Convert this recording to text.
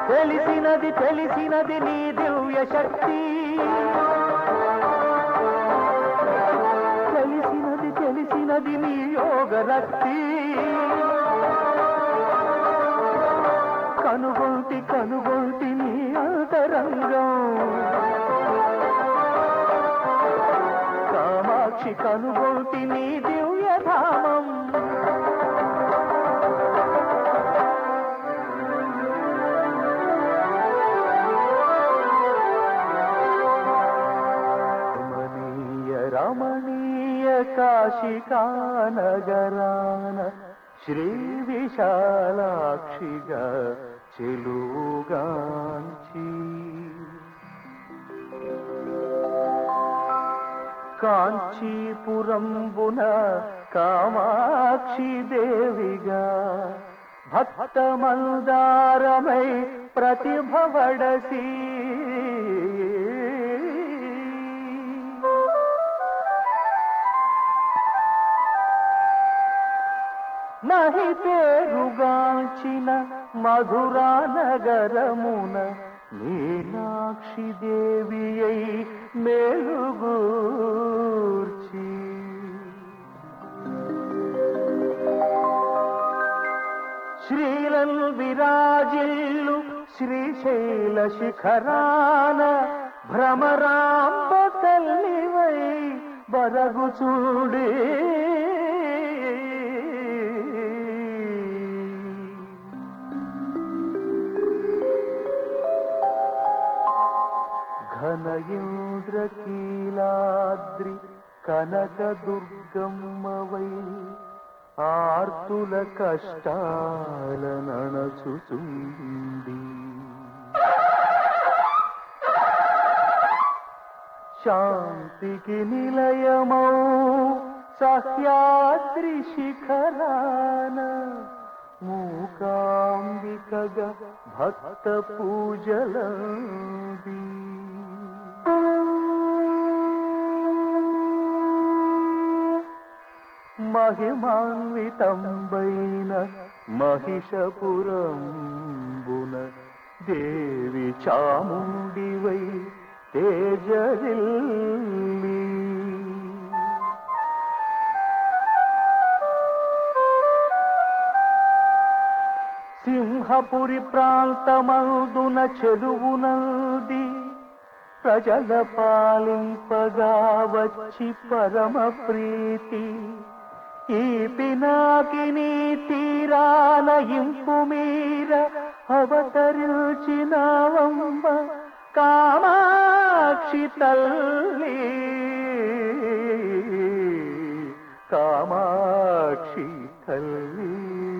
తెలిసినది తెలిసినది నీ దివ్య శక్తి తెలిసినది తెలిసినది నీ యోగ రక్తి కనుగొంటి కనుగొంటి నీ అంతరంగం కామాక్షి కనుగొంటి నీ దివ్యధామం రమణీయ రమణీయ కాశికా నగరాన శ్రీ విశాలాక్షిగా చెలుగాంచి కాంచీపురంబున కామాక్షి దేవిగా భక్త మందారమై ప్రతిభవడసి మహి పేరుగాంచిన మధురా నగరమున మీనాక్షి దేవి అయి మేలుగూర్చి శ్రీలల్ విరాజిల్లు శ్రీశైల శిఖరాన భ్రమరాంబ తల్లివై బరగు చూడే ఘన ఇంద్రకీలాద్రి కనక దుర్గమ్మవై ఆర్తుల కష్టాల నణచుచుండి శాంతికి నిలయమౌ సహ్యాద్రి శిఖరాన మూకాంబికగా భక్త పూజలంది మహిమాన్వితంబైన మహిషపురంబున దేవి చాముండివై తేజరిల్లి సింహపురి ప్రాంతమందున చెరువునంది ప్రజల పాలింపగా వచ్చి పరమ ప్రీతి ఈ పినాకిని తీరాన ఇంపు మీర అవతరించినవంబ కామాక్షి తల్లి కామాక్షి తల్లి